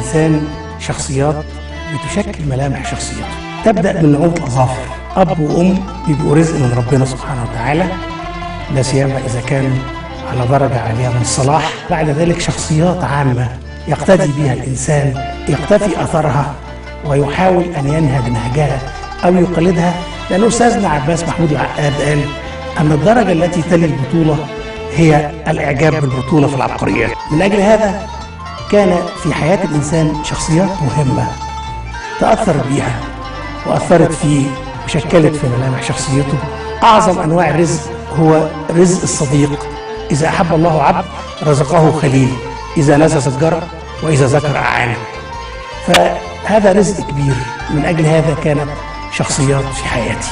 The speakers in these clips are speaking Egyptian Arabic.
الإنسان شخصيات بتشكل ملامح شخصيته تبدأ من نعومة الأظافر أب وأم بيبقوا رزق من ربنا سبحانه وتعالى لا سيما إذا كانوا على درجة عالية من الصلاح بعد ذلك شخصيات عامة يقتدي بها الإنسان يقتفي أثرها ويحاول أن ينهج نهجها أو يقلدها لأن أستاذنا عباس محمود العقاد قال أن الدرجة التي تلي البطولة هي الإعجاب بالبطولة في العبقريات من أجل هذا كان في حياة الإنسان شخصيات مهمة تأثر بيها وأثرت فيه وشكلت في ملامح شخصيته أعظم أنواع الرزق هو رزق الصديق إذا أحب الله عبد رزقه خليل إذا نسى سجره وإذا ذكر أعانه فهذا رزق كبير من أجل هذا كانت شخصيات في حياتي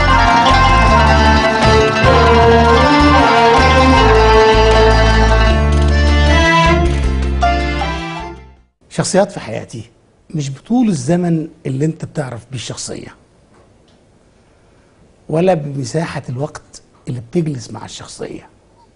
شخصيات في حياتي مش بطول الزمن اللي انت بتعرف بيه الشخصية ولا بمساحة الوقت اللي بتجلس مع الشخصية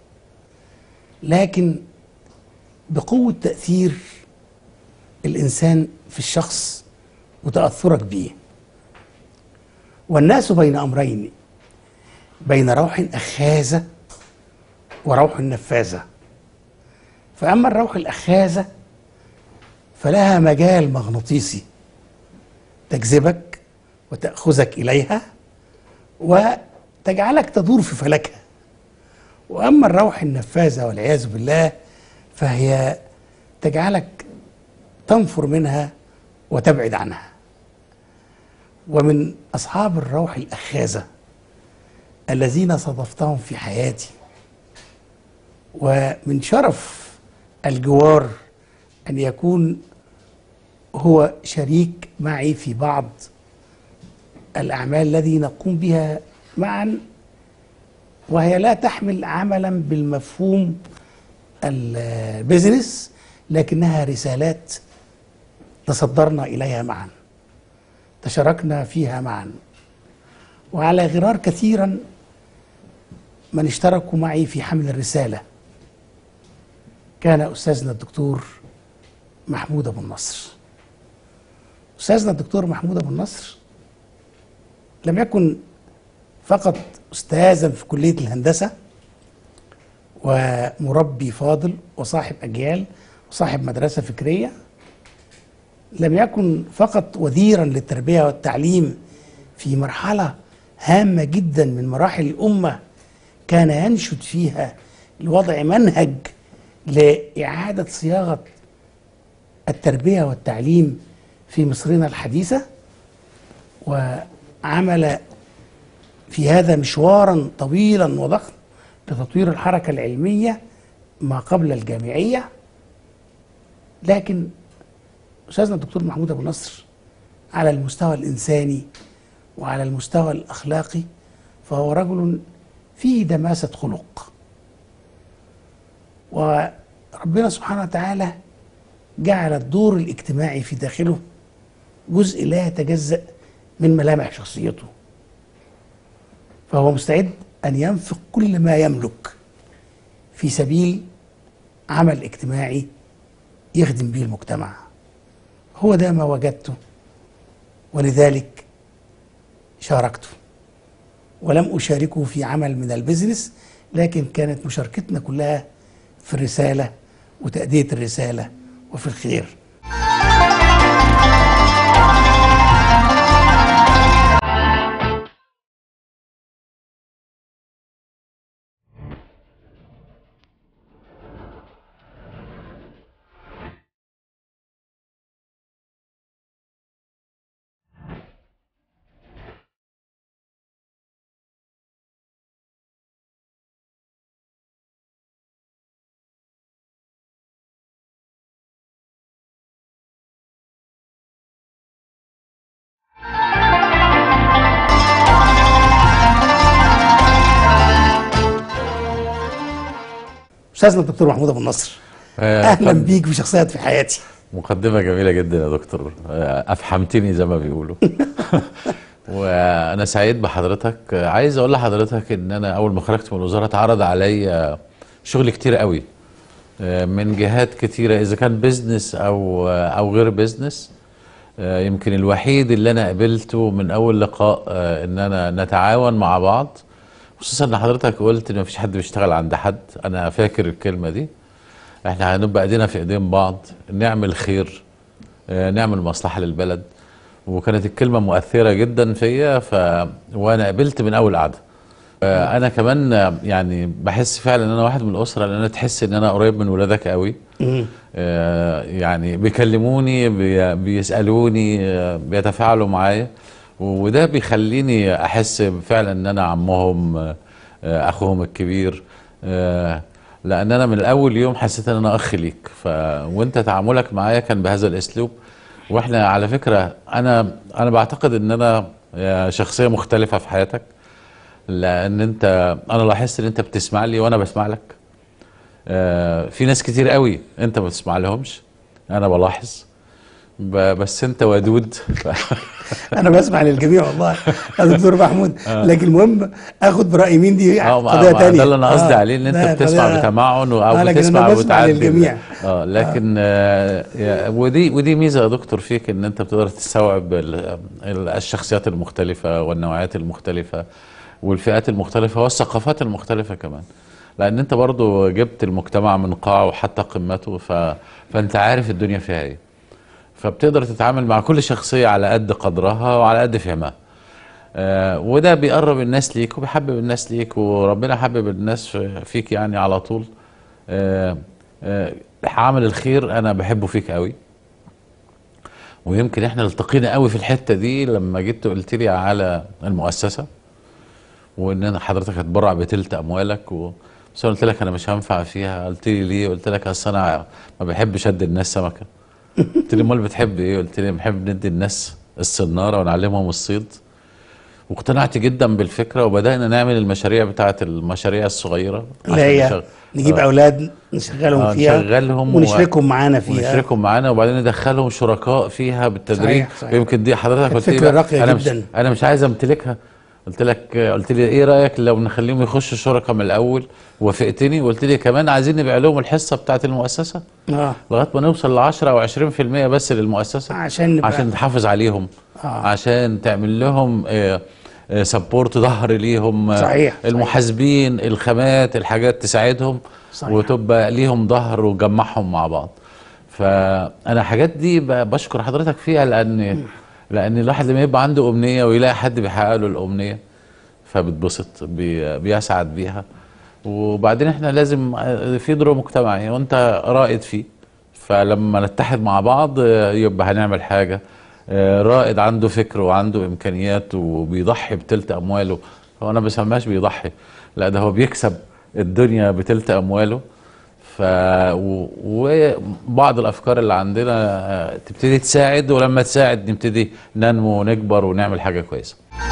لكن بقوة تأثير الإنسان في الشخص وتأثرك بيه والناس بين أمرين بين روح أخاذة وروح نفاذة فأما الروح الأخاذة فلها مجال مغناطيسي تجذبك وتأخذك إليها وتجعلك تدور في فلكها وأما الروح النفاذة والعياذ بالله فهي تجعلك تنفر منها وتبعد عنها ومن أصحاب الروح الأخاذة الذين صادفتهم في حياتي ومن شرف الجوار أن يكون هو شريك معي في بعض الأعمال الذي نقوم بها معا وهي لا تحمل عملا بالمفهوم البيزنس لكنها رسالات تصدرنا إليها معا تشاركنا فيها معا وعلى غرار كثيرا من اشتركوا معي في حمل الرسالة كان أستاذنا الدكتور محمود أبو النصر أستاذنا الدكتور محمود أبو النصر لم يكن فقط أستاذا في كلية الهندسة ومربي فاضل وصاحب أجيال وصاحب مدرسة فكرية لم يكن فقط وزيرا للتربية والتعليم في مرحلة هامة جدا من مراحل الأمة كان ينشد فيها لوضع منهج لإعادة صياغة التربية والتعليم في مصرنا الحديثة وعمل في هذا مشوارا طويلا وضخم لتطوير الحركة العلمية ما قبل الجامعية لكن أستاذنا الدكتور محمود أبو نصر على المستوى الإنساني وعلى المستوى الأخلاقي فهو رجل فيه دماسة خلق وربنا سبحانه وتعالى جعل الدور الاجتماعي في داخله جزء لا يتجزأ من ملامح شخصيته فهو مستعد أن ينفق كل ما يملك في سبيل عمل اجتماعي يخدم به المجتمع هو ده ما وجدته ولذلك شاركته ولم أشاركه في عمل من البزنس لكن كانت مشاركتنا كلها في الرسالة وتأدية الرسالة وفي الخير استاذنا الدكتور محمود ابو النصر آه، اهلا طب- بيك في شخصيات في حياتي مقدمة جميلة جدا يا دكتور آه، أفحمتني زي ما بيقولوا وأنا سعيد بحضرتك آه، عايز أقول لحضرتك إن أنا أول ما خرجت من الوزارة اتعرض عليا شغل كتير قوي آه، من جهات كتيرة إذا كان بيزنس أو آه، أو غير بيزنس آه، يمكن الوحيد اللي أنا قابلته من أول لقاء آه، إن أنا نتعاون مع بعض خصوصا إن حضرتك قلت إن مفيش حد بيشتغل عند حد أنا فاكر الكلمة دي إحنا هنبقى إيدينا في إيدين بعض نعمل خير آه، نعمل مصلحة للبلد وكانت الكلمة مؤثرة جدا فيا ف... وأنا قابلت من أول قعدة آه، انا كمان آه، يعني بحس فعلا ان انا واحد من الاسره لان انا تحس ان انا قريب من ولادك قوي آه، يعني بيكلموني بي- بيسالوني آه، بيتفاعلوا معايا وده بيخليني احس فعلا ان انا عمهم آه، آه، اخوهم الكبير آه، لان انا من اول يوم حسيت ان انا اخ ليك ف وانت تعاملك معايا كان بهذا الاسلوب واحنا على فكره انا انا بعتقد ان انا آه، شخصيه مختلفه في حياتك لان انت انا لاحظت ان انت بتسمع لي وانا بسمع لك آه، في ناس كتير قوي انت ما بتسمع لهمش انا بلاحظ ب- بس انت ودود ف- انا بسمع للجميع والله يا دكتور محمود لكن المهم اخد براي مين دي اه ما- قضيه ما ثانيه ده اللي انا قصدي عليه ان انت بتسمع بتمعن او آه، لكن بتسمع أنا بسمع وتعدل للجميع. اه لكن آه يا- ودي ودي ميزه يا دكتور فيك ان انت بتقدر تستوعب ال- ال- الشخصيات المختلفه والنوعيات المختلفه والفئات المختلفه والثقافات المختلفه كمان لان انت برضو جبت المجتمع من قاعه وحتى قمته ف... فانت عارف الدنيا فيها ايه فبتقدر تتعامل مع كل شخصيه على قد قدرها وعلى قد فهمها آه، وده بيقرب الناس ليك وبيحبب الناس ليك وربنا حبب الناس في- فيك يعني على طول آه، آه، عمل الخير انا بحبه فيك قوي ويمكن احنا التقينا قوي في الحته دي لما جيت قلت لي على المؤسسه وان انا حضرتك هتبرع بتلت اموالك و... بس أنا قلت لك انا مش هنفع فيها قلت لي ليه قلت لك اصل انا ما بحبش ادي الناس سمكه قلت لي امال بتحب ايه قلت لي بحب ندي الناس الصناره ونعلمهم الصيد واقتنعت جدا بالفكره وبدانا نعمل المشاريع بتاعت المشاريع الصغيره اللي هي نشغل- نجيب آه. اولاد نشغلهم آه، فيها نشغلهم و- ونشركهم معانا فيها ونشركهم معانا وبعدين ندخلهم شركاء فيها بالتدريج صحيح، صحيح. يمكن دي حضرتك كانت قلت لي فكرة بقى راقية انا مش جداً. انا مش عايز امتلكها قلت لك قلت لي ايه رايك لو نخليهم يخشوا شركاء من الاول وافقتني وقلت لي كمان عايزين نبيع لهم الحصه بتاعت المؤسسه اه لغايه ما نوصل ل 10 او 20% بس للمؤسسه عشان نبقى- عشان تحافظ عليهم آه. عشان تعمل لهم سبورت ظهر ليهم آه، صحيح، صحيح. المحاسبين الخامات الحاجات تساعدهم صحيح. وتبقى ليهم ظهر وتجمعهم مع بعض فانا حاجات دي ب- بشكر حضرتك فيها لان لان الواحد لما يبقى عنده امنيه ويلاقي حد بيحقق له الامنيه فبتبسط بي- بيسعد بيها وبعدين احنا لازم آه، في دور مجتمعي وانت رائد فيه فلما نتحد مع بعض آه، يبقى هنعمل حاجه آه، رائد عنده فكر وعنده امكانيات وبيضحي بتلت امواله هو انا ما بسميهاش بيضحي لا ده هو بيكسب الدنيا بتلت امواله ف و- وبعض الافكار اللي عندنا آه، تبتدي تساعد ولما تساعد نبتدي ننمو ونكبر ونعمل حاجه كويسه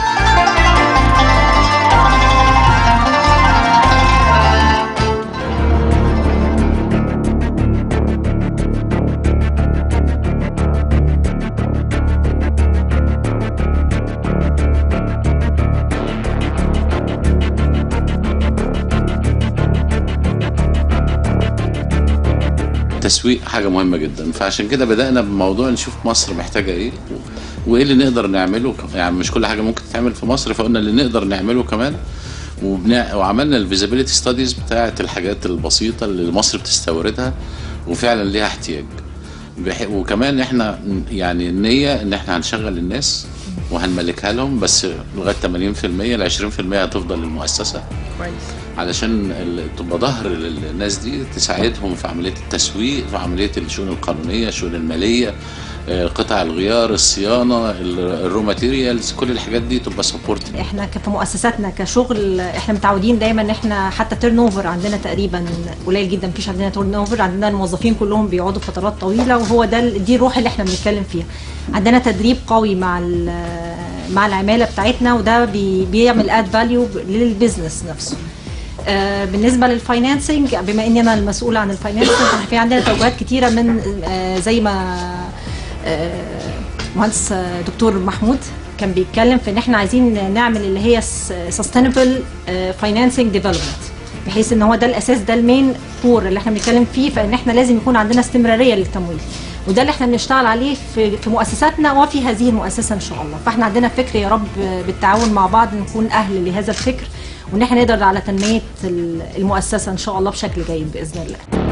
التسويق حاجه مهمه جدا فعشان كده بدانا بموضوع نشوف مصر محتاجه ايه و- وايه اللي نقدر نعمله ك- يعني مش كل حاجه ممكن تتعمل في مصر فقلنا اللي نقدر نعمله كمان وبنع... وعملنا الفيزيبيليتي ستاديز بتاعه الحاجات البسيطه اللي مصر بتستوردها وفعلا ليها احتياج بح... وكمان احنا ن- يعني النيه ان احنا هنشغل الناس وهنملكها لهم بس لغايه 80% ال 20% هتفضل للمؤسسه كويس علشان ال- تبقى ظهر للناس دي تساعدهم في عمليه التسويق في عمليه الشؤون القانونيه الشؤون الماليه آه، قطع الغيار الصيانه ال- الرو ماتيريالز كل الحاجات دي تبقى سبورت احنا ك- في مؤسساتنا كشغل احنا متعودين دايما ان احنا حتى تيرن اوفر عندنا تقريبا قليل جدا مفيش عندنا تيرن اوفر عندنا الموظفين كلهم بيقعدوا فترات طويله وهو ده ال- دي الروح اللي احنا بنتكلم فيها عندنا تدريب قوي مع ال- مع العماله بتاعتنا وده بي بيعمل اد فاليو للبيزنس نفسه آه، بالنسبه للفاينانسنج بما اني انا المسؤوله عن الفاينانسنج احنا في عندنا توجهات كتيره من آه، زي ما آه، مهندس آه، دكتور محمود كان بيتكلم في ان احنا عايزين نعمل اللي هي sustainable آه، financing development بحيث ان هو ده الاساس ده المين كور اللي احنا بنتكلم فيه فان احنا لازم يكون عندنا استمراريه للتمويل وده اللي احنا بنشتغل عليه في في مؤسساتنا وفي هذه المؤسسه ان شاء الله فاحنا عندنا فكر يا رب بالتعاون مع بعض نكون اهل لهذا الفكر وان احنا نقدر على تنميه ال- المؤسسه ان شاء الله بشكل جيد باذن الله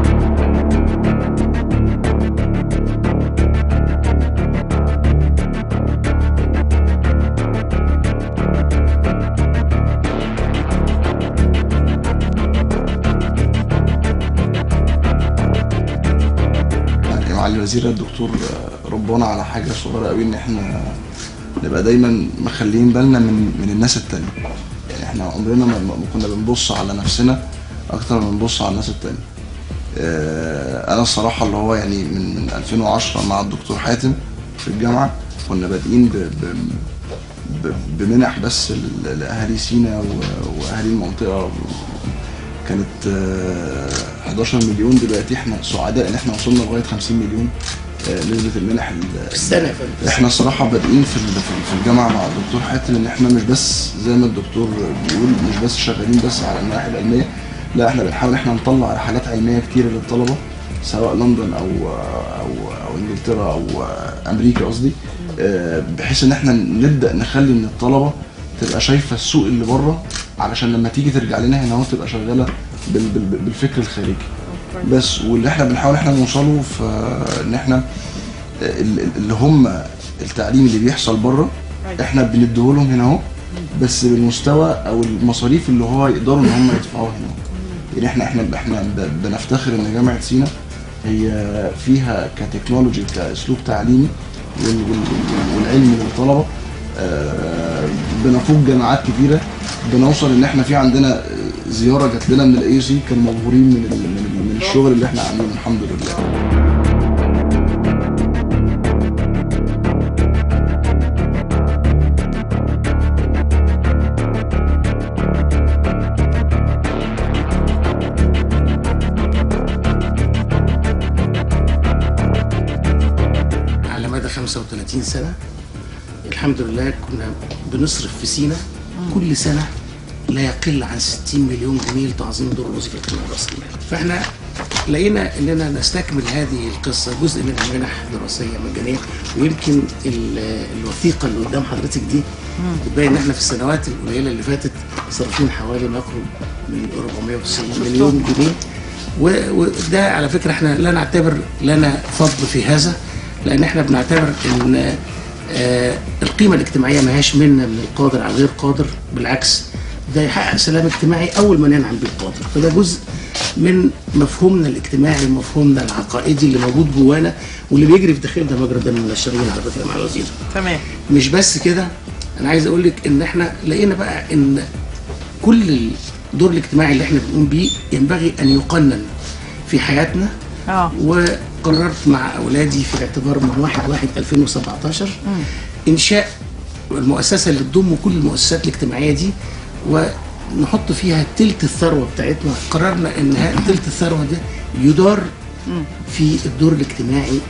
يعني معالي الوزير الدكتور ربنا على حاجه صغيره قوي ان احنا نبقى دايما مخليين بالنا من من الناس التانية يعني احنا عمرنا ما ما كنا بنبص على نفسنا اكتر ما بنبص على الناس التانية آه، انا الصراحه اللي هو يعني من من 2010 مع الدكتور حاتم في الجامعه كنا بادئين ب- ب- ب- بمنح بس ل- لاهالي سينا و- واهالي المنطقه كانت آه، 11 مليون دلوقتي احنا سعداء ان احنا وصلنا لغايه 50 مليون آه، نسبه المنح ال- في السنه يا فندم احنا الصراحه بادئين في ال- في- في الجامعه مع الدكتور حاتم ان احنا مش بس زي ما الدكتور بيقول مش بس شغالين بس على النواحي العلميه لا احنا بنحاول احنا نطلع رحلات علميه كتيره للطلبه سواء لندن او او او انجلترا او امريكا قصدي آه، بحيث ان احنا نبدا نخلي ان الطلبه تبقى شايفه السوق اللي بره علشان لما تيجي ترجع لنا هنا اهو تبقى شغاله بال- بال- بالفكر الخارجي بس واللي احنا بنحاول احنا نوصله في ان احنا ال- ال- اللي هم التعليم اللي بيحصل بره احنا بنديه لهم هنا اهو بس بالمستوى او المصاريف اللي هو يقدروا ان هم يدفعوها هنا يعني احنا احنا احنا ب- بنفتخر ان جامعه سينا هي فيها كتكنولوجي كاسلوب تعليمي وال- وال- وال- والعلم للطلبه آه، بنفوق جامعات كتيره بنوصل ان احنا في عندنا زياره جات لنا من الاي سي كانوا مبهورين من ال- من ال- من الشغل اللي احنا عاملينه الحمد لله على مدى 35 سنة الحمد لله كنا بنصرف في سينا كل سنة لا يقل عن 60 مليون جنيه لتعظيم دور الوظيفة القيمة الرأسية فاحنا لقينا اننا نستكمل هذه القصة جزء من منح دراسية مجانية ويمكن ال- الوثيقة اللي قدام حضرتك دي بتبين ان احنا في السنوات القليلة اللي فاتت صرفين حوالي ما يقرب من 490 مليون جنيه و- وده على فكره احنا لا نعتبر لنا فضل في هذا لان احنا بنعتبر ان آه، القيمه الاجتماعيه ما هياش منا من القادر على الغير قادر بالعكس ده يحقق سلام اجتماعي اول ما ننعم بالقادر فده جزء من مفهومنا الاجتماعي ومفهومنا العقائدي اللي موجود جوانا واللي بيجري في داخلنا مجرى دم من الشرايين على فكره مع الوزير تمام مش بس كده انا عايز اقول لك ان احنا لقينا بقى ان كل الدور الاجتماعي اللي احنا بنقوم بيه ينبغي ان يقنن في حياتنا اه وقررت مع اولادي في الاعتبار من 1 1 2017 انشاء المؤسسه اللي تضم كل المؤسسات الاجتماعيه دي ونحط فيها تلت الثروه بتاعتنا قررنا ان ها- تلت الثروه ده يدار في الدور الاجتماعي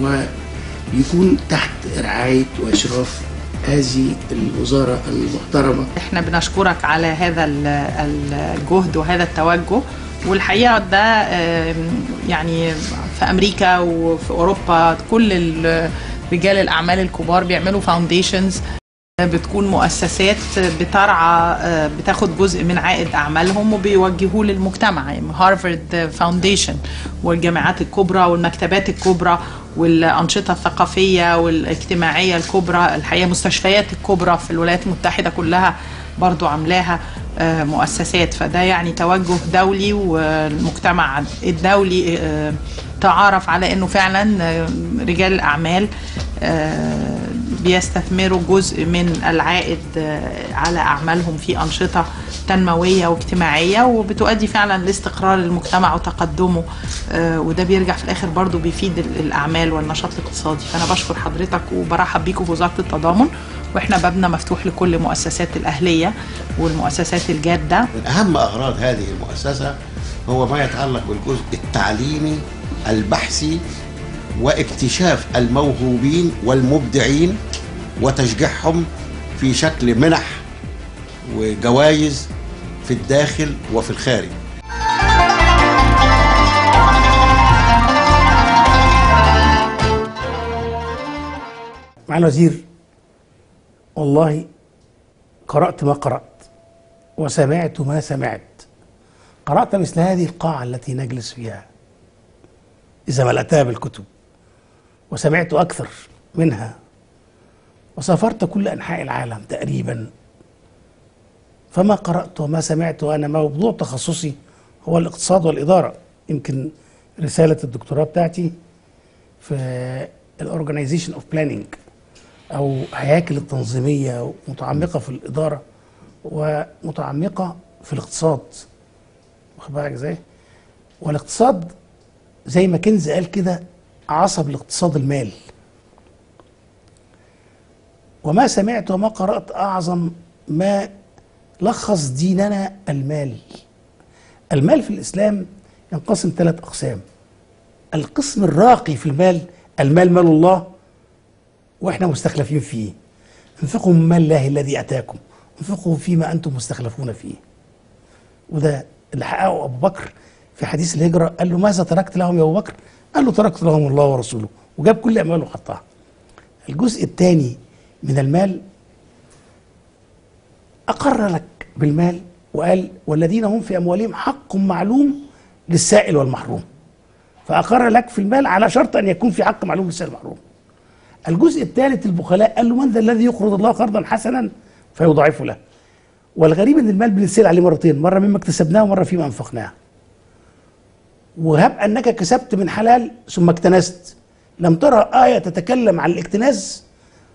ويكون تحت رعايه واشراف هذه الوزاره المحترمه احنا بنشكرك على هذا ال- ال- الجهد وهذا التوجه والحقيقه ده آم، يعني في امريكا وفي اوروبا كل ال- رجال الاعمال الكبار بيعملوا فاونديشنز بتكون مؤسسات بترعى آه، بتاخد جزء من عائد اعمالهم وبيوجهوه للمجتمع يعني هارفارد فاونديشن والجامعات الكبرى والمكتبات الكبرى والانشطه الثقافيه والاجتماعيه الكبرى الحقيقه مستشفيات الكبرى في الولايات المتحده كلها برضو عاملاها آه، مؤسسات فده يعني توجه دولي والمجتمع الدولي آه، تعارف على انه فعلا آه، رجال الاعمال آه، بيستثمروا جزء من العائد آه، على اعمالهم في انشطه تنمويه واجتماعيه وبتؤدي فعلا لاستقرار المجتمع وتقدمه آه، وده بيرجع في الاخر برضو بيفيد ال- الاعمال والنشاط الاقتصادي فانا بشكر حضرتك وبرحب بيكم في وزاره التضامن واحنا بابنا مفتوح لكل مؤسسات الاهليه والمؤسسات الجاده من أهم أغراض هذه المؤسسة هو ما يتعلق بالجزء التعليمي البحثي واكتشاف الموهوبين والمبدعين وتشجيعهم في شكل منح وجوائز في الداخل وفي الخارج مع الوزير والله قرأت ما قرأت وسمعت ما سمعت قرأت مثل هذه القاعة التي نجلس فيها إذا ملأتها بالكتب وسمعت أكثر منها وسافرت كل أنحاء العالم تقريبا فما قرأت وما سمعت وأنا موضوع تخصصي هو الاقتصاد والإدارة يمكن رسالة الدكتوراه بتاعتي في الاورجنايزيشن اوف بلاننج او هياكل التنظيميه متعمقه في الاداره ومتعمقه في الاقتصاد واخد بالك ازاي؟ والاقتصاد زي ما كنز قال كده عصب الاقتصاد المال وما سمعت وما قرأت أعظم ما لخص ديننا المال المال في الإسلام ينقسم ثلاث أقسام القسم الراقي في المال المال مال الله واحنا مستخلفين فيه انفقوا من مال الله الذي اتاكم انفقوا فيما انتم مستخلفون فيه وده اللي حققه ابو بكر في حديث الهجره قال له ماذا تركت لهم يا ابو بكر؟ قال له تركت لهم الله ورسوله وجاب كل امواله وحطها. الجزء الثاني من المال اقر لك بالمال وقال والذين هم في اموالهم حق معلوم للسائل والمحروم. فأقر لك في المال على شرط أن يكون في حق معلوم للسائل المحروم الجزء الثالث البخلاء قال له من ذا الذي يقرض الله قرضا حسنا فيضاعفه له والغريب ان المال بنتسال عليه مرتين مره مما اكتسبناه ومره فيما انفقناه وهب انك كسبت من حلال ثم اكتنست لم ترى ايه تتكلم عن الاكتناز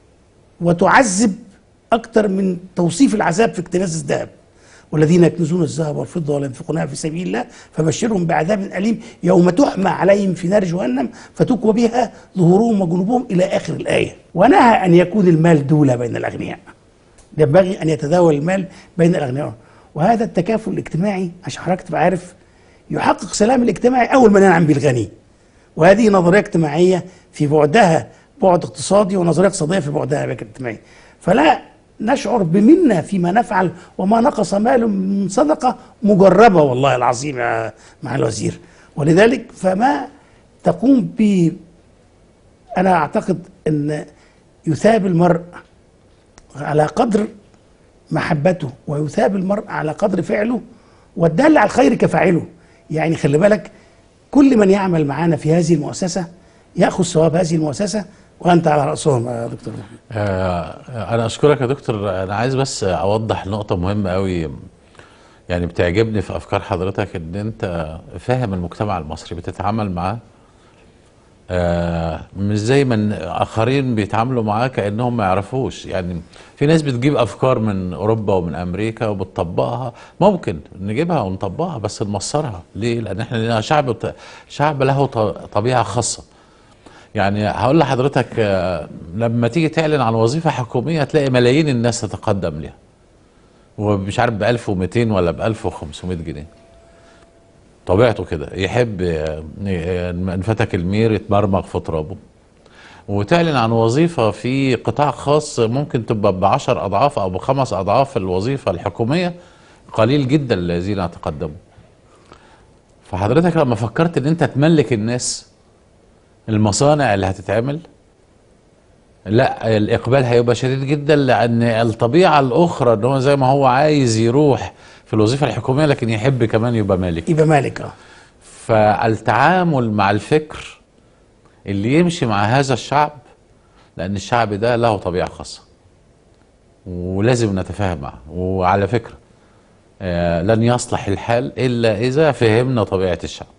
وتعذب اكثر من توصيف العذاب في اكتناز الذهب والذين يكنزون الذهب والفضه ولا ينفقونها في سبيل الله فبشرهم بعذاب اليم يوم تحمى عليهم في نار جهنم فتكوى بها ظهورهم وجنوبهم الى اخر الايه ونهى ان يكون المال دوله بين الاغنياء ينبغي ان يتداول المال بين الاغنياء وهذا التكافل الاجتماعي عشان حضرتك تبقى عارف يحقق سلام الاجتماعي اول ما ينعم بالغني وهذه نظريه اجتماعيه في بعدها بعد اقتصادي ونظريه اقتصاديه في بعدها اجتماعي فلا نشعر بمنا فيما نفعل وما نقص مال من صدقه مجربه والله العظيم يا مع الوزير ولذلك فما تقوم ب انا اعتقد ان يثاب المرء على قدر محبته ويثاب المرء على قدر فعله والدال على الخير كفاعله يعني خلي بالك كل من يعمل معنا في هذه المؤسسة يأخذ ثواب هذه المؤسسة وأنت على رأسهم يا دكتور آه، انا اشكرك يا دكتور انا عايز بس اوضح نقطه مهمه قوي يعني بتعجبني في افكار حضرتك ان انت فاهم المجتمع المصري بتتعامل معاه آه، مش زي ما اخرين بيتعاملوا معاه كانهم ما يعرفوش يعني في ناس بتجيب افكار من اوروبا ومن امريكا وبتطبقها ممكن نجيبها ونطبقها بس نمصرها ليه لان احنا لنا شعب شعب له ط- طبيعه خاصه يعني هقول لحضرتك آه، لما تيجي تعلن عن وظيفه حكوميه هتلاقي ملايين الناس تتقدم ليها ومش عارف ب 1200 ولا ب 1500 جنيه طبيعته كده يحب آه، آه، انفتك المير يتمرمغ في ترابه وتعلن عن وظيفة في قطاع خاص ممكن تبقى بعشر أضعاف أو بخمس أضعاف الوظيفة الحكومية قليل جدا الذين يتقدموا فحضرتك لما فكرت ان انت تملك الناس المصانع اللي هتتعمل لا الاقبال هيبقى شديد جدا لان الطبيعه الاخرى ان هو زي ما هو عايز يروح في الوظيفه الحكوميه لكن يحب كمان يبقى مالك يبقى مالك اه فالتعامل مع الفكر اللي يمشي مع هذا الشعب لان الشعب ده له طبيعه خاصه ولازم نتفاهم معه وعلى فكره آه، لن يصلح الحال الا اذا فهمنا طبيعه الشعب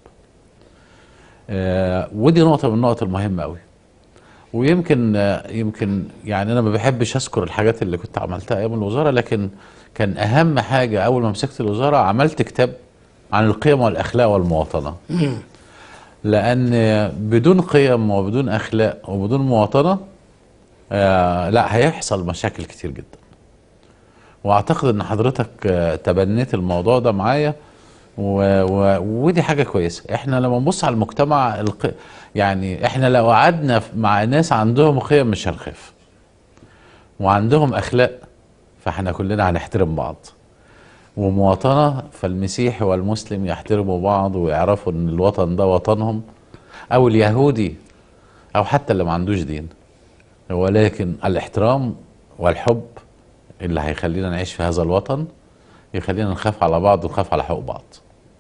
آه، ودي نقطه من النقط المهمه قوي ويمكن آه، يمكن يعني انا ما بحبش اذكر الحاجات اللي كنت عملتها ايام الوزاره لكن كان اهم حاجه اول ما مسكت الوزاره عملت كتاب عن القيم والاخلاق والمواطنه لان بدون قيم وبدون اخلاق وبدون مواطنه آه لا هيحصل مشاكل كتير جدا واعتقد ان حضرتك آه، تبنيت الموضوع ده معايا و... و... ودي حاجه كويسه احنا لما نبص على المجتمع الق... يعني احنا لو قعدنا ف- مع ناس عندهم قيم مش هنخاف وعندهم اخلاق فاحنا كلنا هنحترم بعض ومواطنة فالمسيحي والمسلم يحترموا بعض ويعرفوا ان الوطن ده وطنهم او اليهودي او حتى اللي ما عندوش دين ولكن الاحترام والحب اللي هيخلينا نعيش في هذا الوطن يخلينا نخاف على بعض ونخاف على حقوق بعض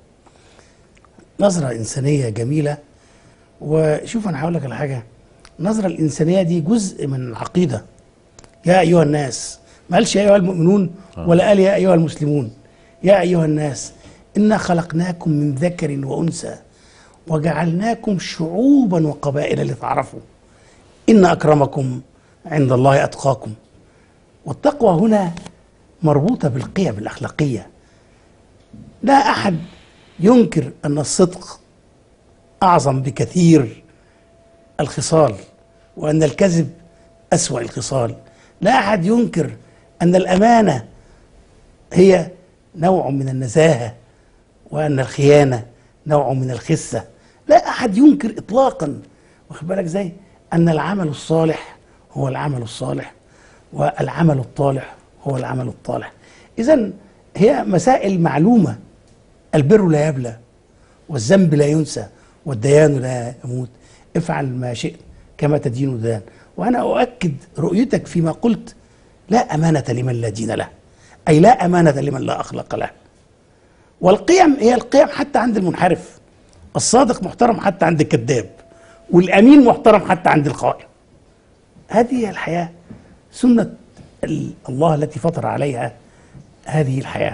نظرة إنسانية جميلة وشوف أنا هقول لك على حاجة النظرة الإنسانية دي جزء من العقيدة يا أيها الناس ما قالش يا أيها المؤمنون ولا قال يا أيها المسلمون يا أيها الناس إنا خلقناكم من ذكر وأنثى وجعلناكم شعوبا وقبائل لتعرفوا إن أكرمكم عند الله أتقاكم والتقوى هنا مربوطة بالقيم الأخلاقية لا أحد ينكر أن الصدق أعظم بكثير الخصال وأن الكذب أسوأ الخصال لا أحد ينكر أن الأمانة هي نوع من النزاهة وأن الخيانة نوع من الخسة لا أحد ينكر إطلاقا واخد بالك زي أن العمل الصالح هو العمل الصالح والعمل الطالح هو العمل الطالح إذا هي مسائل معلومة البر لا يبلى والذنب لا ينسى والديان لا يموت افعل ما شئت كما تدين دان وأنا أؤكد رؤيتك فيما قلت لا أمانة لمن لا دين له أي لا أمانة لمن لا أخلاق له والقيم هي القيم حتى عند المنحرف الصادق محترم حتى عند الكذاب والأمين محترم حتى عند الخائن هذه هي الحياة سنة ال- الله التي فطر عليها هذه الحياه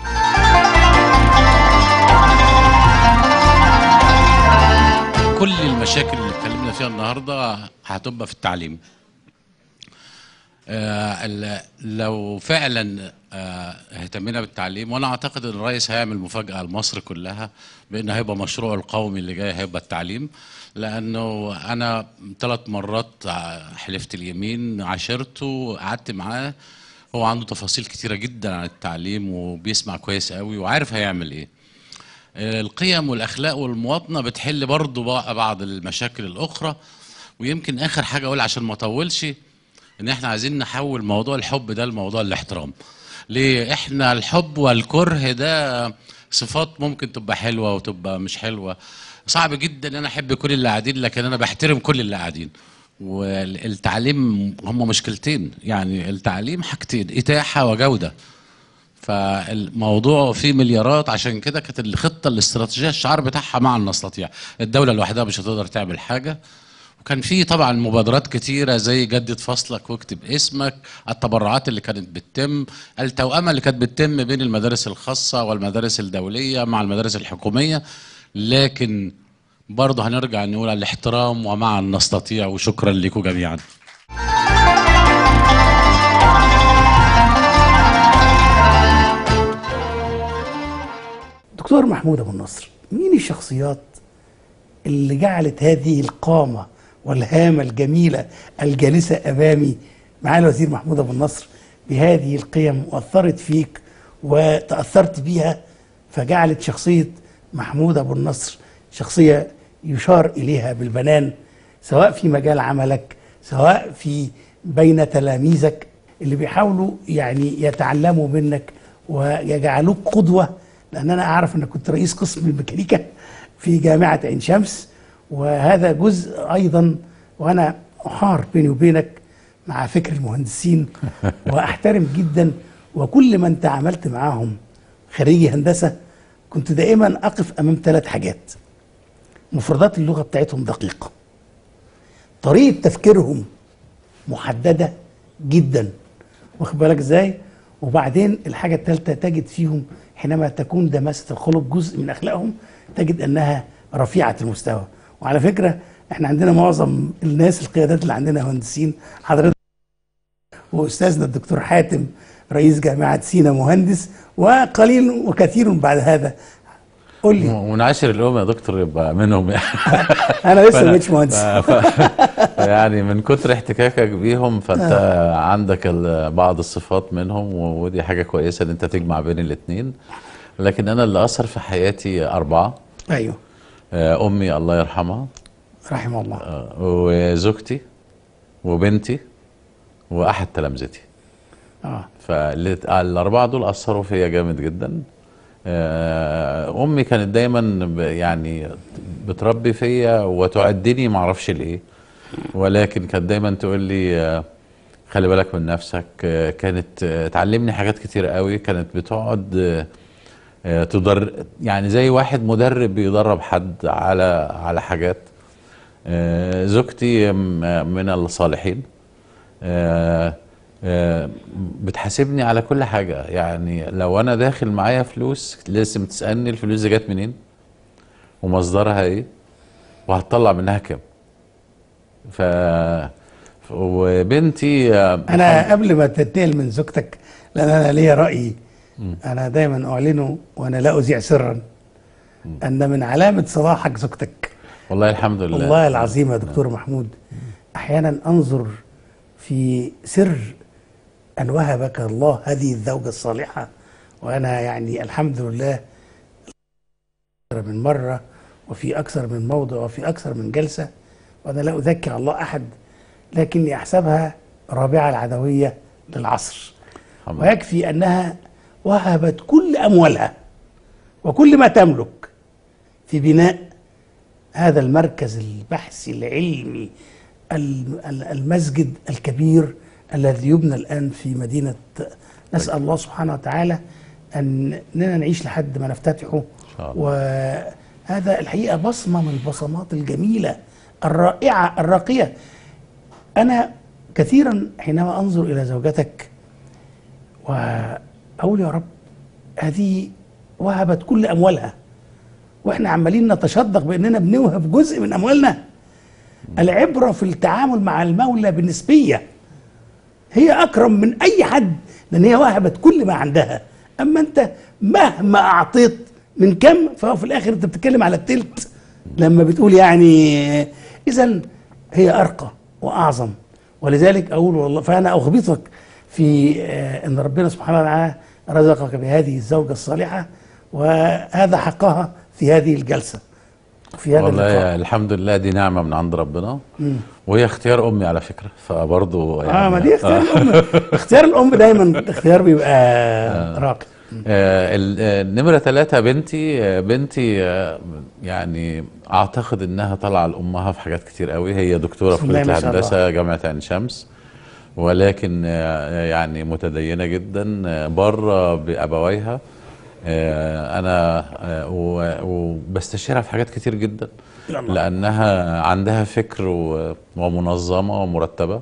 كل المشاكل اللي اتكلمنا فيها النهارده هتبقى في التعليم آه، ال- لو فعلا آه، اهتمينا بالتعليم وانا اعتقد ان الرئيس هيعمل مفاجاه لمصر كلها بان هيبقى مشروع القومي اللي جاي هيبقى التعليم لانه انا ثلاث مرات ع- حلفت اليمين عاشرته قعدت معاه هو عنده تفاصيل كتيره جدا عن التعليم وبيسمع كويس قوي وعارف هيعمل ايه القيم والاخلاق والمواطنه بتحل برضو بع- بعض المشاكل الاخرى ويمكن اخر حاجه اقول عشان ما اطولش ان احنا عايزين نحول موضوع الحب ده لموضوع الاحترام ليه احنا الحب والكره ده صفات ممكن تبقى حلوه وتبقى مش حلوه صعب جدا ان انا احب كل اللي قاعدين لكن انا بحترم كل اللي قاعدين والتعليم هم مشكلتين يعني التعليم حاجتين اتاحه وجوده فالموضوع فيه مليارات عشان كده كانت الخطه الاستراتيجيه الشعار بتاعها مع نستطيع الدوله لوحدها مش هتقدر تعمل حاجه وكان في طبعا مبادرات كتيرة زي جدد فصلك واكتب اسمك التبرعات اللي كانت بتتم التوأمة اللي كانت بتتم بين المدارس الخاصة والمدارس الدولية مع المدارس الحكومية لكن برضه هنرجع نقول على الاحترام ومعا نستطيع وشكرا لكم جميعا دكتور محمود ابو النصر مين الشخصيات اللي جعلت هذه القامه والهامه الجميله الجالسه امامي معالي الوزير محمود ابو النصر بهذه القيم واثرت فيك وتاثرت بيها فجعلت شخصيه محمود ابو النصر شخصيه يشار اليها بالبنان سواء في مجال عملك سواء في بين تلاميذك اللي بيحاولوا يعني يتعلموا منك ويجعلوك قدوه لان انا اعرف انك كنت رئيس قسم الميكانيكا في جامعه عين شمس وهذا جزء ايضا وانا احار بيني وبينك مع فكر المهندسين واحترم جدا وكل من تعاملت معاهم خريجي هندسه كنت دائما اقف امام ثلاث حاجات مفردات اللغه بتاعتهم دقيقه طريقه تفكيرهم محدده جدا واخد بالك ازاي وبعدين الحاجه الثالثه تجد فيهم حينما تكون دماسه الخلق جزء من اخلاقهم تجد انها رفيعه المستوى وعلى فكره احنا عندنا معظم الناس القيادات اللي عندنا مهندسين حضرتك واستاذنا الدكتور حاتم رئيس جامعه سينا مهندس وقليل وكثير بعد هذا قول لي ونعاشر الام يا دكتور يبقى منهم يعني انا لسه فأنا- ما بقتش مهندس ف- ف- يعني من كتر احتكاكك بيهم فانت عندك ال- بعض الصفات منهم و- ودي حاجه كويسه ان انت تجمع بين الاثنين لكن انا اللي اثر في حياتي اربعه ايوه آه، امي الله يرحمها رحمه الله آه، وزوجتي وبنتي واحد تلامذتي اه فالاربعه دول اثروا فيا جامد جدا آه، امي كانت دايما ب- يعني بتربي فيا وتعدني ما اعرفش لايه ولكن كانت دايما تقول لي آه، خلي بالك من نفسك آه، كانت آه، تعلمني حاجات كتير قوي كانت بتقعد آه، آه، تدر يعني زي واحد مدرب بيدرب حد على على حاجات آه، زوجتي م- من الصالحين آه، آه، بتحاسبني على كل حاجة يعني لو أنا داخل معايا فلوس لازم تسألني الفلوس دي جت منين ومصدرها إيه وهتطلع منها كام ف ف- وبنتي آه، انا قبل ما تنتقل من زوجتك لان انا ليا راي انا دايما اعلنه وانا لا اذيع سرا ان من علامه صلاحك زوجتك والله الحمد لله والله العظيم يا دكتور محمود احيانا انظر في سر ان وهبك الله هذه الزوجه الصالحه وانا يعني الحمد لله أكثر من مره وفي اكثر من موضع وفي اكثر من جلسه وانا لا اذكر على الله احد لكني احسبها رابعه العدويه للعصر الحمد لله. ويكفي انها وهبت كل اموالها وكل ما تملك في بناء هذا المركز البحثي العلمي الم- ال- المسجد الكبير الذي يبنى الان في مدينه نسال الله سبحانه وتعالى ان اننا نعيش لحد ما نفتتحه شاء الله. وهذا الحقيقه بصمه من البصمات الجميله الرائعه الراقيه انا كثيرا حينما انظر الى زوجتك واقول يا رب هذه وهبت كل اموالها واحنا عمالين نتشدق باننا بنوهب جزء من اموالنا العبره في التعامل مع المولى بالنسبيه هي اكرم من اي حد لان هي وهبت كل ما عندها اما انت مهما اعطيت من كم فهو في الاخر انت بتتكلم على التلت لما بتقول يعني اذا هي ارقى واعظم ولذلك اقول والله فانا اخبطك في آه، ان ربنا سبحانه وتعالى رزقك بهذه الزوجه الصالحه وهذا حقها في هذه الجلسه في هذا والله اللقاء الحمد لله دي نعمة من عند ربنا وهي اختيار أمي على فكرة فبرضه يعني اه ما دي اختيار الام اختيار الام دايما اختيار بيبقى راقي آه، ال- آه، نمرة ثلاثة بنتي آه، بنتي آه، يعني أعتقد إنها طالعة لأمها في حاجات كتير قوي هي دكتورة في بسم الله كلية ما شاء الهندسة جامعة عين شمس ولكن آه، يعني متدينة جدا آه، بره بأبويها آه، أنا آه، و- وبستشيرها في حاجات كتير جدا لأنها عندها فكر و- ومنظمة ومرتبة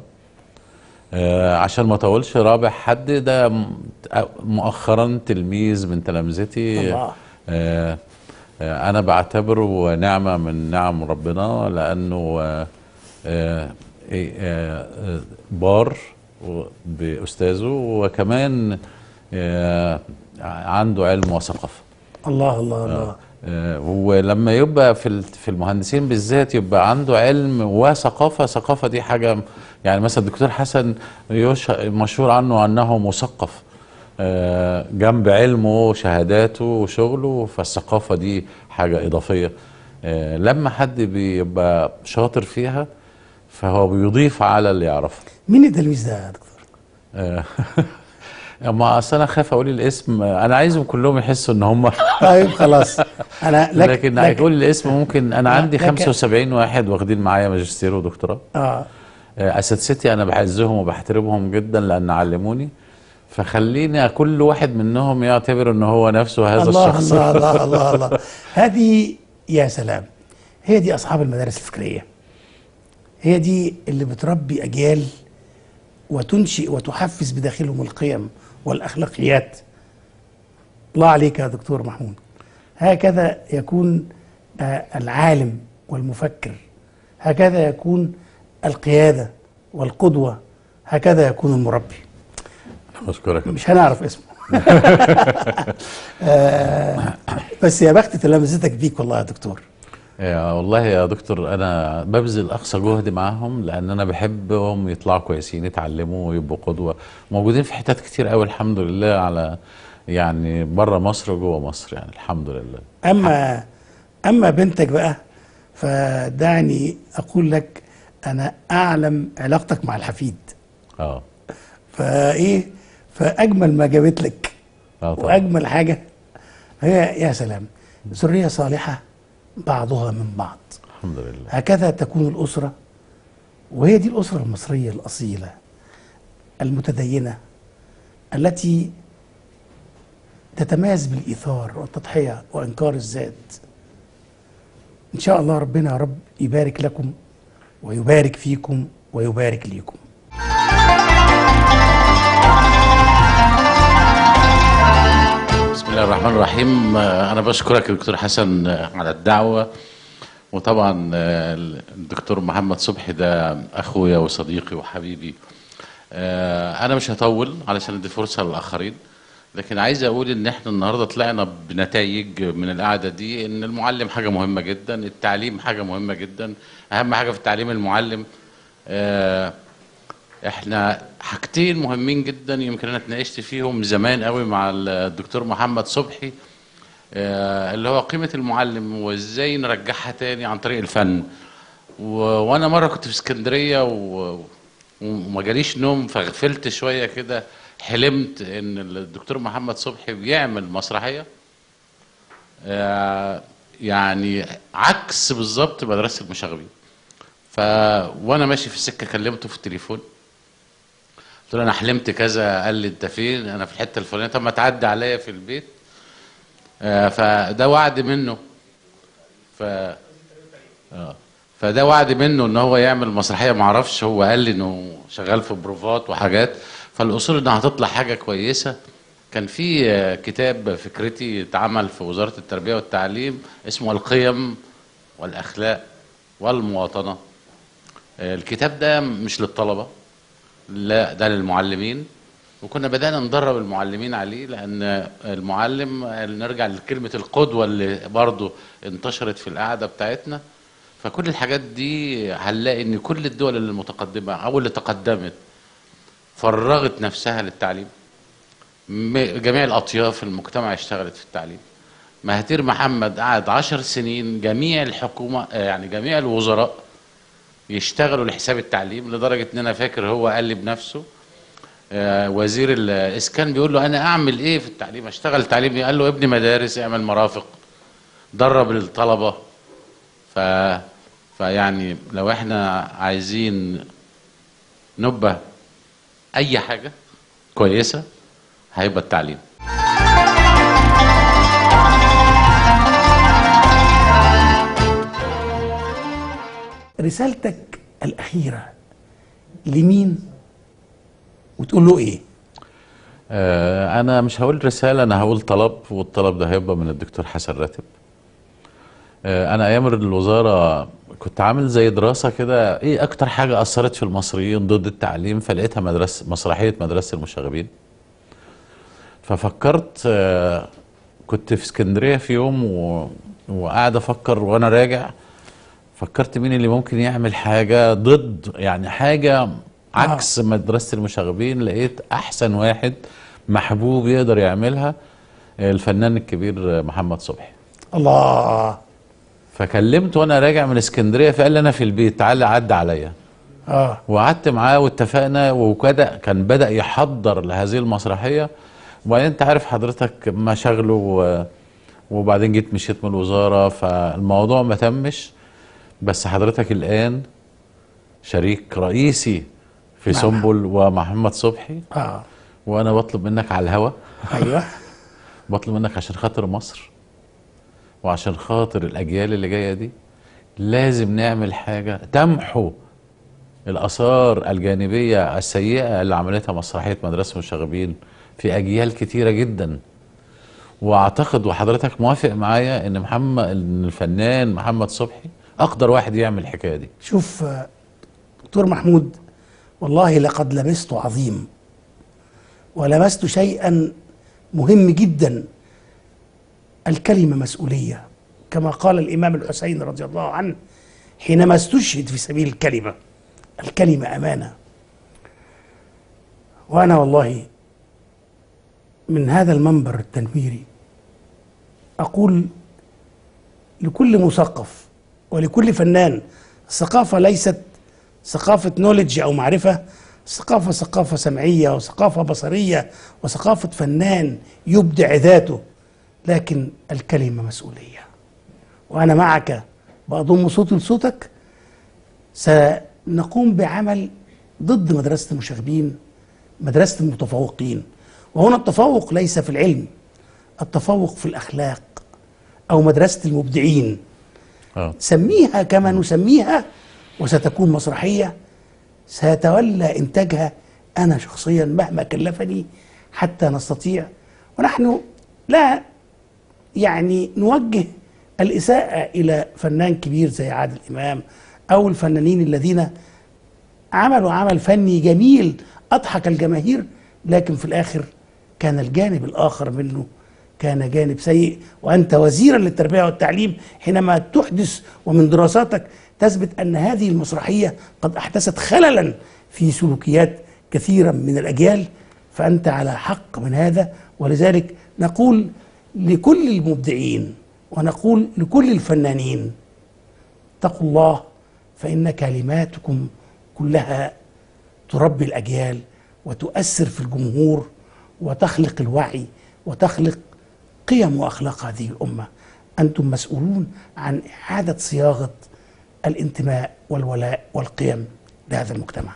آه، عشان ما اطولش رابع حد ده م- مؤخرا تلميذ من تلامذتي الله. آه، آه، انا بعتبره نعمه من نعم ربنا لانه آه، آه، إيه، آه، آه، بار و- باستاذه وكمان آه، عنده علم وثقافه الله الله الله آه، ولما يبقى في ال- في المهندسين بالذات يبقى عنده علم وثقافه ثقافه دي حاجه يعني مثلا الدكتور حسن يش- مشهور عنه انه مثقف آه، جنب علمه وشهاداته وشغله فالثقافه دي حاجه اضافيه آه، لما حد بيبقى شاطر فيها فهو بيضيف على اللي يعرفه مين التلميذ ده يا دكتور؟ آه، اما اصل انا خايف اقول الاسم انا عايزهم كلهم يحسوا ان هم طيب خلاص انا لك لكن لك هتقول الاسم ممكن انا لا، عندي لك- 75 واحد واخدين معايا ماجستير ودكتوراه اه آه، اساتذتي انا بعزهم وبحترمهم جدا لان علموني فخليني كل واحد منهم يعتبر ان هو نفسه هذا الله الشخص الله الله الله الله هذه يا سلام هي دي اصحاب المدارس الفكريه هي دي اللي بتربي اجيال وتنشئ وتحفز بداخلهم القيم والاخلاقيات الله عليك يا دكتور محمود هكذا يكون آه، العالم والمفكر هكذا يكون القياده والقدوه هكذا يكون المربي بشكرك مش هنعرف اسمه آه، بس يا بخت تلامذتك بيك والله يا دكتور يا والله يا دكتور انا ببذل اقصى جهدي معاهم لان انا بحبهم يطلعوا كويسين يتعلموا ويبقوا قدوه موجودين في حتت كتير قوي الحمد لله على يعني بره مصر وجوه مصر يعني الحمد لله اما اما بنتك بقى فدعني اقول لك انا اعلم علاقتك مع الحفيد اه فايه ف فاجمل ما جابت لك اه طبعا واجمل حاجه هي يا سلام ذريه صالحه بعضها من بعض الحمد لله هكذا تكون الاسره وهي دي الاسره المصريه الاصيله المتدينه التي تتميز بالايثار والتضحيه وانكار الذات ان شاء الله ربنا يا رب يبارك لكم ويبارك فيكم ويبارك ليكم بسم الله الرحمن الرحيم آه، أنا بشكرك يا دكتور حسن آه، على الدعوة وطبعا آه، الدكتور محمد صبحي ده أخويا وصديقي وحبيبي آه، أنا مش هطول علشان أدي فرصة للآخرين لكن عايز أقول إن إحنا النهاردة طلعنا بنتائج من القعدة دي إن المعلم حاجة مهمة جدا التعليم حاجة مهمة جدا أهم حاجة في التعليم المعلم آه، احنا حاجتين مهمين جدا يمكن انا اتناقشت فيهم زمان قوي مع الدكتور محمد صبحي آه، اللي هو قيمة المعلم وازاي نرجعها تاني عن طريق الفن و... وانا مرة كنت في اسكندرية و... وما جاليش نوم فغفلت شوية كده حلمت ان الدكتور محمد صبحي بيعمل مسرحية آه، يعني عكس بالظبط مدرسة المشاغبين ف وانا ماشي في السكه كلمته في التليفون قلت له انا حلمت كذا قال لي انت فين انا في الحته الفلانيه طب ما تعدي عليا في البيت آه فده وعد منه ف آه فده وعد منه ان هو يعمل مسرحيه ما اعرفش هو قال لي انه شغال في بروفات وحاجات فالاصول انها هتطلع حاجه كويسه كان في آه، كتاب فكرتي اتعمل في وزاره التربيه والتعليم اسمه القيم والاخلاق والمواطنه آه، الكتاب ده مش للطلبه لا ده للمعلمين وكنا بدأنا ندرب المعلمين عليه لأن المعلم نرجع لكلمة القدوة اللي برضو انتشرت في القعدة بتاعتنا فكل الحاجات دي هنلاقي ان كل الدول المتقدمة او اللي تقدمت فرغت نفسها للتعليم م- جميع الأطياف المجتمع اشتغلت في التعليم مهاتير محمد قعد عشر سنين جميع الحكومة آه، يعني جميع الوزراء يشتغلوا لحساب التعليم لدرجة ان انا فاكر هو قال لي بنفسه آه، وزير الاسكان بيقول له انا اعمل ايه في التعليم اشتغل تعليم إيه؟ قال له ابني مدارس اعمل مرافق درب الطلبة ف فيعني لو احنا عايزين نبقى اي حاجة كويسة هيبقى التعليم رسالتك الأخيرة لمين وتقول له إيه؟ آه، انا مش هقول رساله انا هقول طلب والطلب ده هيبقى من الدكتور حسن راتب آه، انا ايام الوزاره كنت عامل زي دراسه كده ايه اكتر حاجه اثرت في المصريين ضد التعليم فلقيتها مدرسه مسرحيه مدرسه المشاغبين ففكرت آه، كنت في اسكندريه في يوم و... وقاعد افكر وانا راجع فكرت مين اللي ممكن يعمل حاجه ضد يعني حاجه عكس مدرسه المشاغبين لقيت احسن واحد محبوب يقدر يعملها آه، الفنان الكبير آه، محمد صبحي الله فكلمته وانا راجع من اسكندريه فقال لي انا في البيت تعالى عدى عليا آه وقعدت معاه واتفقنا وكده كان بدا يحضر لهذه المسرحيه وبعدين انت عارف حضرتك مشاغله و- وبعدين جيت مشيت من الوزاره فالموضوع ما تمش بس حضرتك الان شريك رئيسي في نعم. سنبل ومحمد صبحي آه وانا بطلب منك على الهوا أيوه بطلب منك عشان خاطر مصر وعشان خاطر الاجيال اللي جايه دي لازم نعمل حاجه تمحو الاثار الجانبيه السيئه اللي عملتها مسرحيه مدرسه المشاغبين في اجيال كتيره جدا واعتقد وحضرتك موافق معايا ان محمد ان الفنان محمد صبحي اقدر واحد يعمل الحكايه دي شوف آه، دكتور محمود والله لقد لبست عظيم ولمست شيئا مهم جدا الكلمة مسؤولية كما قال الإمام الحسين رضي الله عنه حينما استشهد في سبيل الكلمة الكلمة أمانة وأنا والله من هذا المنبر التنويري أقول لكل مثقف ولكل فنان الثقافة ليست ثقافة نولج أو معرفة الثقافة ثقافة سمعية وثقافة بصرية وثقافة فنان يبدع ذاته لكن الكلمة مسؤولية وأنا معك بأضم صوتي لصوتك سنقوم بعمل ضد مدرسة المشاغبين مدرسة المتفوقين وهنا التفوق ليس في العلم التفوق في الأخلاق أو مدرسة المبدعين اه سميها كما نسميها وستكون مسرحية سيتولى إنتاجها أنا شخصيا مهما كلفني حتى نستطيع ونحن لا يعني نوجه الإساءة إلى فنان كبير زي عادل إمام أو الفنانين الذين عملوا عمل فني جميل أضحك الجماهير لكن في الآخر كان الجانب الآخر منه كان جانب سيء وأنت وزيرا للتربية والتعليم حينما تحدث ومن دراساتك تثبت أن هذه المسرحية قد أحدثت خللا في سلوكيات كثيرا من الأجيال فأنت على حق من هذا ولذلك نقول لكل المبدعين ونقول لكل الفنانين اتقوا الله فإن كلماتكم كلها تربي الأجيال وتؤثر في الجمهور وتخلق الوعي وتخلق قيم وأخلاق هذه الأمة أنتم مسؤولون عن إعادة صياغة الانتماء والولاء والقيم لهذا المجتمع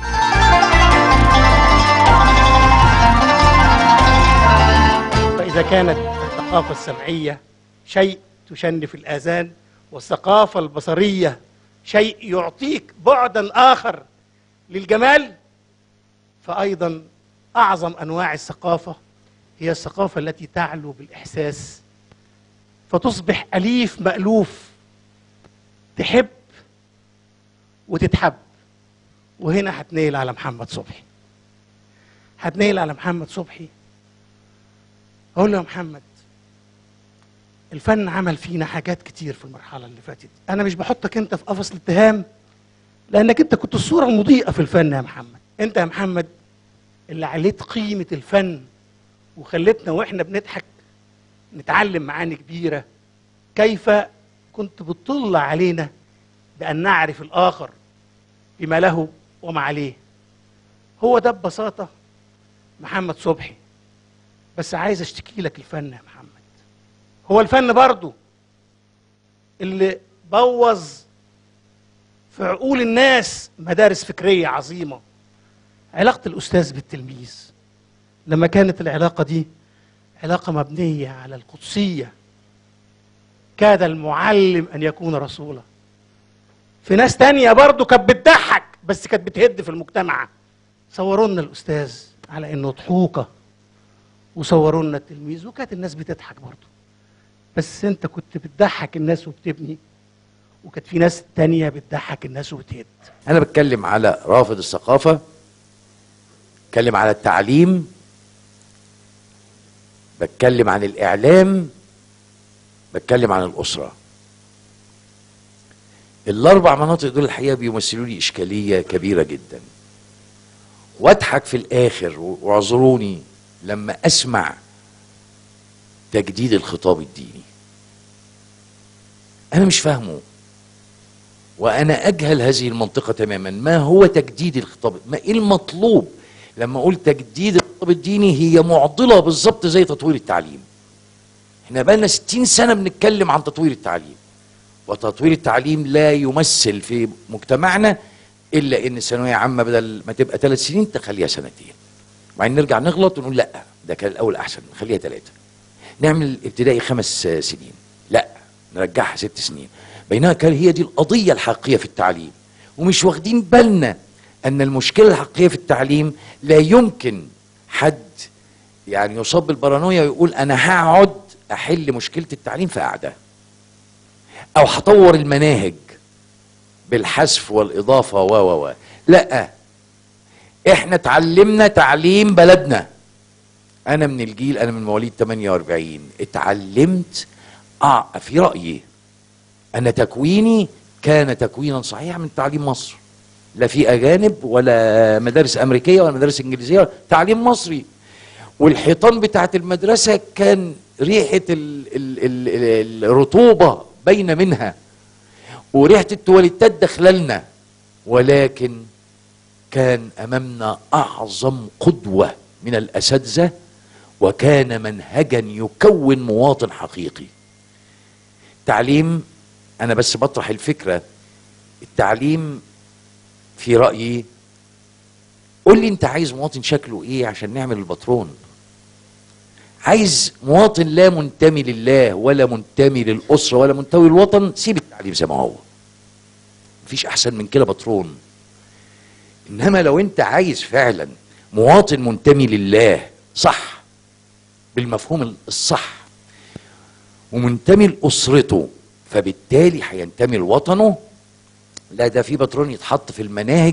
فإذا كانت الثقافة السمعية شيء تشنف الآذان والثقافة البصرية شيء يعطيك بعدا آخر للجمال فأيضا أعظم أنواع الثقافة هي الثقافة التي تعلو بالإحساس فتصبح أليف مألوف تحب وتتحب وهنا هتنيل على محمد صبحي هتنيل على محمد صبحي اقول له يا محمد الفن عمل فينا حاجات كتير في المرحله اللي فاتت انا مش بحطك انت في قفص الاتهام لانك انت كنت الصوره المضيئه في الفن يا محمد انت يا محمد اللي عليت قيمه الفن وخلتنا واحنا بنضحك نتعلم معاني كبيره كيف كنت بتطل علينا بان نعرف الاخر بما له وما عليه هو ده ببساطه محمد صبحي بس عايز اشتكي لك الفن يا محمد هو الفن برضو اللي بوظ في عقول الناس مدارس فكرية عظيمة علاقة الأستاذ بالتلميذ لما كانت العلاقة دي علاقة مبنية على القدسية كاد المعلم أن يكون رسولا في ناس تانية برضو كانت بتضحك بس كانت بتهد في المجتمع صوروا لنا الأستاذ على إنه ضحوكة وصوروا لنا التلميذ وكانت الناس بتضحك برضه بس انت كنت بتضحك الناس وبتبني وكانت في ناس تانية بتضحك الناس وبتهد انا بتكلم على رافض الثقافه بتكلم على التعليم بتكلم عن الاعلام بتكلم عن الاسره الاربع مناطق دول الحقيقه بيمثلوا لي اشكاليه كبيره جدا واضحك في الاخر واعذروني لما اسمع تجديد الخطاب الديني انا مش فاهمه وانا اجهل هذه المنطقه تماما ما هو تجديد الخطاب ما ايه المطلوب لما اقول تجديد الخطاب الديني هي معضله بالظبط زي تطوير التعليم احنا بقالنا 60 سنه بنتكلم عن تطوير التعليم وتطوير التعليم لا يمثل في مجتمعنا الا ان الثانويه عامه بدل ما تبقى ثلاث سنين تخليها سنتين وبعدين نرجع نغلط ونقول لا ده كان الاول احسن نخليها ثلاثه نعمل ابتدائي خمس سنين لا نرجعها ست سنين بينما كان هي دي القضيه الحقيقيه في التعليم ومش واخدين بالنا ان المشكله الحقيقيه في التعليم لا يمكن حد يعني يصاب بالبارانويا ويقول انا هقعد احل مشكله التعليم في قعده او هطور المناهج بالحذف والاضافه و و و لا احنا اتعلمنا تعليم بلدنا انا من الجيل انا من مواليد 48 اتعلمت اه في رايي ان تكويني كان تكوينا صحيحا من تعليم مصر لا في اجانب ولا مدارس امريكيه ولا مدارس انجليزيه تعليم مصري والحيطان بتاعت المدرسه كان ريحه ال ال ال الرطوبه باينه منها وريحه التواليتات داخلالنا ولكن كان امامنا اعظم قدوه من الاساتذه وكان منهجا يكون مواطن حقيقي التعليم انا بس بطرح الفكره التعليم في رايي قول لي انت عايز مواطن شكله ايه عشان نعمل الباترون عايز مواطن لا منتمي لله ولا منتمي للاسره ولا منتمي للوطن سيب التعليم زي ما هو مفيش احسن من كده باترون انما لو انت عايز فعلا مواطن منتمي لله صح بالمفهوم الصح ومنتمي لاسرته فبالتالي هينتمي لوطنه لا ده في باترون يتحط في المناهج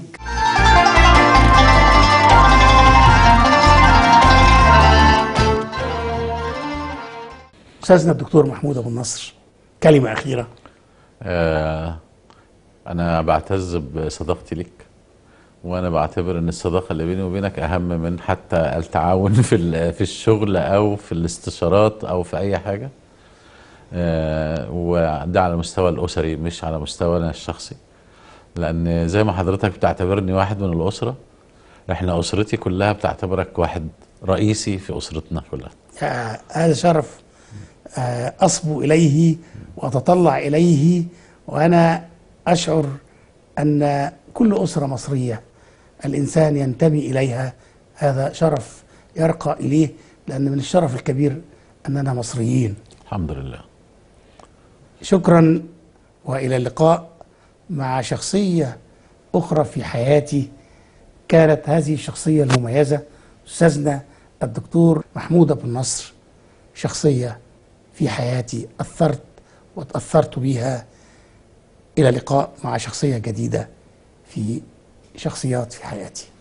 استاذنا الدكتور محمود ابو النصر كلمه اخيره آه، أنا بعتز بصداقتي ليك وأنا بعتبر إن الصداقة اللي بيني وبينك أهم من حتى التعاون في ال- في الشغل أو في الاستشارات أو في أي حاجة آه، وده على المستوى الأسري مش على مستوانا الشخصي لأن زي ما حضرتك بتعتبرني واحد من الأسرة إحنا أسرتي كلها بتعتبرك واحد رئيسي في أسرتنا كلها آه، هذا شرف آه، أصبو إليه وأتطلع إليه وأنا أشعر أن كل أسرة مصرية الإنسان ينتمي إليها هذا شرف يرقى إليه لأن من الشرف الكبير أننا مصريين الحمد لله شكرا والى اللقاء مع شخصيه اخرى في حياتي كانت هذه الشخصيه المميزه استاذنا الدكتور محمود ابو النصر شخصيه في حياتي اثرت وتاثرت بها الى لقاء مع شخصيه جديده في شخصيات في حياتي